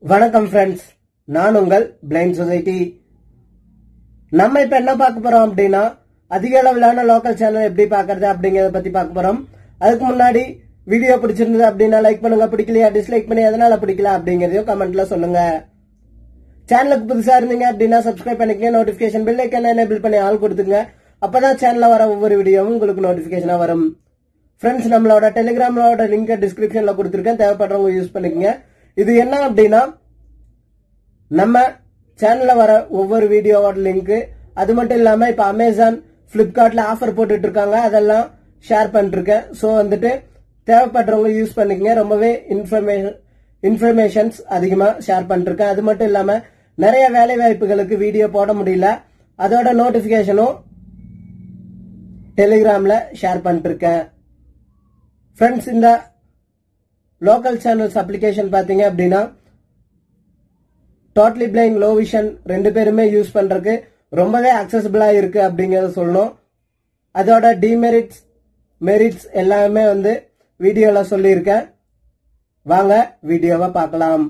வணக்கம் ஃப்ரெண்ட்ஸ் நான் உங்கள் பிளைண்ட் சொசைட்டி நம்ம இப்ப என்ன பார்க்க போறோம் அப்படின்னா அதிக அளவிலான லோக்கல் சேனல் எப்படி பார்க்கறது அப்படிங்கறத பத்தி பார்க்க போறோம் அதுக்கு முன்னாடி வீடியோ பிடிச்சிருந்தது அப்படின்னா லைக் பண்ணுங்க பிடிக்கலையா டிஸ்லைக் பண்ணி எதனால பிடிக்கல அப்படிங்கறதையும் கமெண்ட்ல சொல்லுங்க சேனலுக்கு புதுசா இருந்தீங்க அப்படின்னா சப்ஸ்கிரைப் பண்ணிக்கங்க நோட்டிபிகேஷன் பெல் ஐக்கன் எனேபிள் பண்ணி ஆள் கொடுத்துங்க அப்பதான் சேனல்ல வர ஒவ்வொரு வீடியோவும் உங்களுக்கு நோட்டிபிகேஷனா வரும் ஃப்ரெண்ட்ஸ் நம்மளோட டெலிகிராமோட லிங்க் டிஸ்கிரிப்ஷன்ல கொடுத்துருக்கேன் தேவைப்படுறவங்க யூஸ் பண்ணிக்கங்க இது என்ன அப்படின்னா நம்ம சேனல்ல வர ஒவ்வொரு வீடியோவோட லிங்க் அது மட்டும் இல்லாம இப்ப அமேசான் பிளிப்கார்ட்ல ஆஃபர் போட்டுட்டு இருக்காங்க அதெல்லாம் ஷேர் பண்ணிருக்கேன் ஸோ வந்துட்டு தேவைப்படுறவங்க யூஸ் பண்ணிக்கங்க ரொம்பவே இன்ஃபர்மேஷன் இன்ஃபர்மேஷன்ஸ் அதிகமா ஷேர் பண்ணிருக்கேன் அது மட்டும் இல்லாம நிறைய வேலை வாய்ப்புகளுக்கு வீடியோ போட முடியல அதோட நோட்டிபிகேஷனும் டெலிகிராம்ல ஷேர் பண்ணிருக்கேன் ஃப்ரெண்ட்ஸ் இந்த லோக்கல் சேனல்ஸ் அப்ளிகேஷன் பாத்தீங்க அப்படின்னா டோட்டலி பிளைங் லோ விஷன் ரெண்டு பேருமே யூஸ் பண்றதுக்கு ரொம்பவே அக்சசபிளா இருக்கு அப்படிங்கறத சொல்லணும் அதோட டிமெரிட்ஸ் மெரிட்ஸ் எல்லாமே வந்து வீடியோல சொல்லியிருக்கேன் வாங்க வீடியோவை பார்க்கலாம்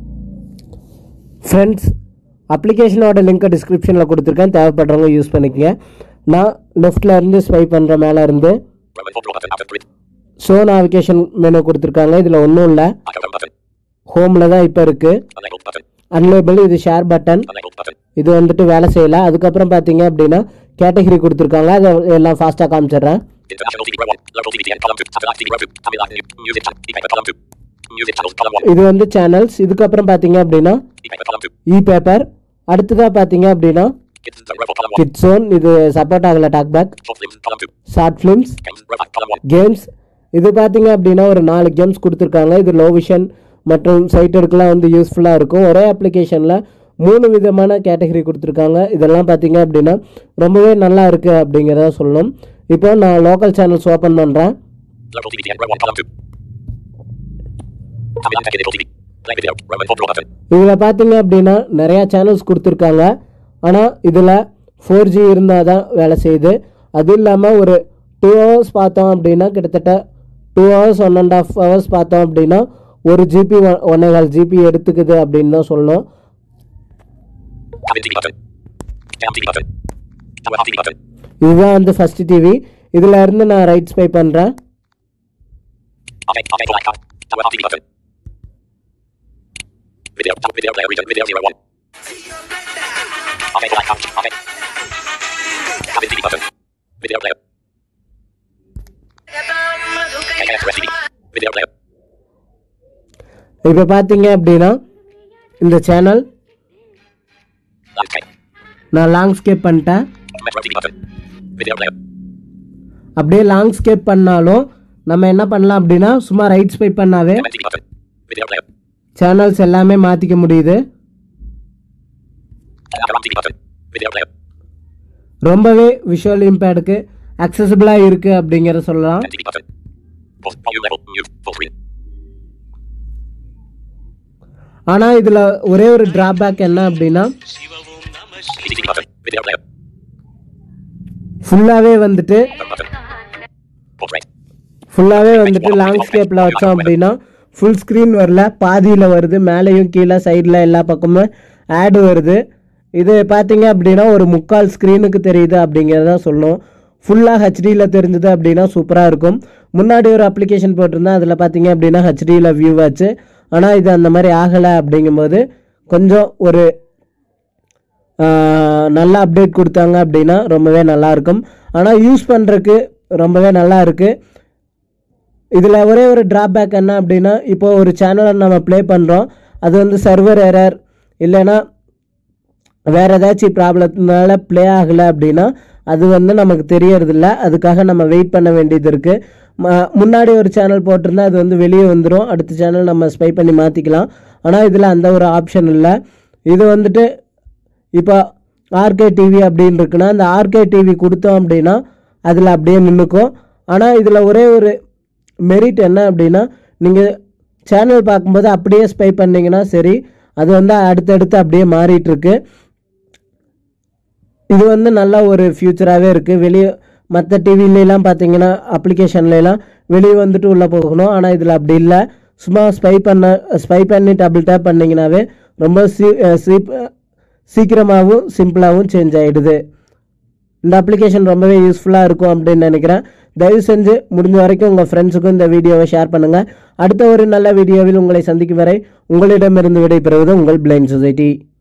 ஃப்ரெண்ட்ஸ் அப்ளிகேஷனோட லிங்க்கை டிஸ்கிரிப்ஷனில் கொடுத்துருக்கேன் தேவைப்படுறவங்க யூஸ் பண்ணிக்கங்க நான் லெஃப்டில் இருந்து ஸ்வைப் பண்ணுற மேலே இருந்து Roman four button out of grid. Show navigation menu கொடுத்துருக்காங்க இதில் ஒன்றும் இல்லை Icon home button. ஹோமில் தான் இப்போ இருக்குது Unlabeled button. அன்லேபிள் இது ஷேர் பட்டன் Unlabeled button. இது வந்துட்டு வேலை செய்யல அதுக்கப்புறம் பார்த்தீங்க அப்படின்னா கேட்டகரி கொடுத்துருக்காங்க அதை எல்லாம் ஃபாஸ்ட்டாக காமிச்சிடுறேன் International TV Pro 1. Local TVTN column 2. Satellite TV Pro 2. Tamil Live New. Music channel. E-paper column 2. Music channels column 1. இது வந்து சேனல்ஸ் இதுக்கப்புறம் பார்த்தீங்க அப்படின்னா E-paper column 2. இ பேப்பர் அடுத்ததாக பார்த்தீங்க அப்படின்னா Kids and Robot column 1. Kid zone இது சப்போர்ட் ஆகல talk back Short films column 2. Short films Games Robot column 1. Games இது பார்த்தீங்க அப்படின்னா ஒரு நாலு கேம்ஸ் கொடுத்துருக்காங்க இது லோ விஷன் மற்றும் சைட்டருக்குலாம் வந்து யூஸ்ஃபுல்லாக இருக்கும் ஒரே அப்ளிகேஷனில் மூணு விதமான கேட்டகரி கொடுத்துருக்காங்க இதெல்லாம் பார்த்தீங்க அப்படின்னா ரொம்பவே நல்லா இருக்குது அப்படிங்கிறத சொல்லணும் இப்போ நான் லோக்கல் சேனல்ஸ் ஓப்பன் பண்ணுறேன் Local TVTN Pro 1 column 2. Tamil and Technical TV. Play video. Roman four button. இதில் பார்த்தீங்க அப்படின்னா நிறையா சேனல்ஸ் கொடுத்துருக்காங்க ஆனால் இதில் ஃபோர் ஜி இருந்தால் தான் வேலை செய்யுது அதுவும் இல்லாமல் ஒரு டூ ஹவர்ஸ் பார்த்தோம் அப்படின்னா கிட்டத்தட்ட two hours one and half hours பார்த்தோம் அப்படின்னா ஒரு ஜிபி ஒன்னே கால் ஜிபி எடுத்துக்குது அப்படின்னு தான் சொல்லணும் Cabin TV button. Cam TV button. Tower Half TV button. இதுதான் வந்து ஃபர்ஸ்ட் டிவி இதில் இருந்து நான் ரைட் ஸ்பை பண்ணுறேன் Arcade. Arcade black card. Tower Half TV button. Video. Tab video player region. Video 01. Arcade black card. Arcade. Cabin TV button. Video player. KKSRS TV. Video player. இப்போ பார்த்தீங்க அப்படின்னா இந்த channel Landscape. நான் landscape பண்ணிட்டேன் Metro TV button. Video player. அப்படியே landscape பண்ணாலும் நம்ம என்ன பண்ணலாம் அப்படின்னா சும்மா ரைட் ஸ்பை பண்ணாவே MN TV button. Video player. Channels எல்லாமே மாற்றிக்க முடியுது Alarm TV button. Video player. ரொம்பவே விஷுவல் இம்பேக்டுக்கு அக்சசபிளாக இருக்குது அப்படிங்கிற சொல்லலாம் 10 TV button. Pause. Volume level. Mute. Full screen. ஆனால் இதில் ஒரே ஒரு டிராபேக் என்ன அப்படின்னா CCTV button. Video player. ஃபுல்லாகவே வந்துட்டு Home button. Portrait. ஃபுல்லாகவே வந்துட்டு லேண்ட்ஸ்கேப்பில் வச்சோம் அப்படின்னா ஃபுல் ஸ்க்ரீன் வரல பாதியில் வருது மேலேயும் கீழே சைடில் எல்லா பக்கமும் ஆடு வருது இது பார்த்தீங்க அப்படின்னா ஒரு முக்கால் ஸ்க்ரீனுக்கு தெரியுது அப்படிங்கிறத சொல்லணும் ஃபுல்லாக ஹெச்டியில் தெரிஞ்சது அப்படின்னா சூப்பராக இருக்கும் முன்னாடி ஒரு அப்ளிகேஷன் போட்டிருந்தேன் அதில் பார்த்தீங்க அப்படின்னா ஹெச்டியில் வியூ ஆச்சு ஆனால் இது அந்த மாதிரி ஆகலை அப்படிங்கும்போது கொஞ்சம் ஒரு ஆஹ், நல்ல அப்டேட் கொடுத்தாங்க அப்படின்னா ரொம்பவே நல்லா இருக்கும் ஆனால் யூஸ் பண்ணுறதுக்கு ரொம்பவே நல்லா இருக்குது இதில் ஒரே ஒரு டிராபேக் என்ன அப்படின்னா இப்போ ஒரு சேனலை நம்ம ப்ளே பண்ணுறோம் அது வந்து சர்வர் எரர் இல்லைன்னா வேறு ஏதாச்சும் ப்ராப்ளத்தினால ப்ளே ஆகலை அப்படின்னா அது வந்து நமக்கு தெரியறதில்ல அதுக்காக நம்ம வெயிட் பண்ண வேண்டியது இருக்குது முன்னாடி ஒரு சேனல் போட்டிருந்தா அது வந்து வெளியே வந்துடும் அடுத்த சேனல் நம்ம ஸ்பை பண்ணி மாற்றிக்கலாம் ஆனால் இதில் அந்த ஒரு ஆப்ஷன் இல்லை இது வந்துட்டு இப்போ ஆர்கே டிவி அப்படின்னு இருக்குன்னா அந்த ஆர்கே டிவி கொடுத்தோம் அப்படின்னா அதில் அப்படியே நின்றுக்கும் ஆனால் இதில் ஒரே ஒரு மெரிட் என்ன அப்படின்னா நீங்கள் சேனல் பார்க்கும்போது அப்படியே ஸ்பை பண்ணீங்கன்னா சரி அது வந்து அடுத்தடுத்து அப்படியே மாறிட்டு இருக்கு இது வந்து நல்ல ஒரு ஃபியூச்சராகவே இருக்குது வெளியே மற்ற டிவிலலாம் பார்த்தீங்கன்னா அப்ளிகேஷன்லலாம் வெளியே வந்துட்டு உள்ளே போகணும் ஆனால் இதில் அப்படி இல்லை சும்மா ஸ்பை பண்ண ஸ்பை பண்ணி டபுள் டேப் பண்ணிங்கனாவே ரொம்ப சீ சீப் சீக்கிரமாகவும் சிம்பிளாகவும் சேஞ்ச் ஆகிடுது இந்த அப்ளிகேஷன் ரொம்பவே யூஸ்ஃபுல்லாக இருக்கும் அப்படின்னு நினைக்கிறேன் தயவு செஞ்சு முடிஞ்ச வரைக்கும் உங்கள் ஃப்ரெண்ட்ஸுக்கும் இந்த வீடியோவை ஷேர் பண்ணுங்கள் அடுத்த ஒரு நல்ல வீடியோவில் உங்களை சந்திக்கும் வரை உங்களிடமிருந்து விடைபெறுவது உங்கள் பிளைண்ட் சொசைட்டி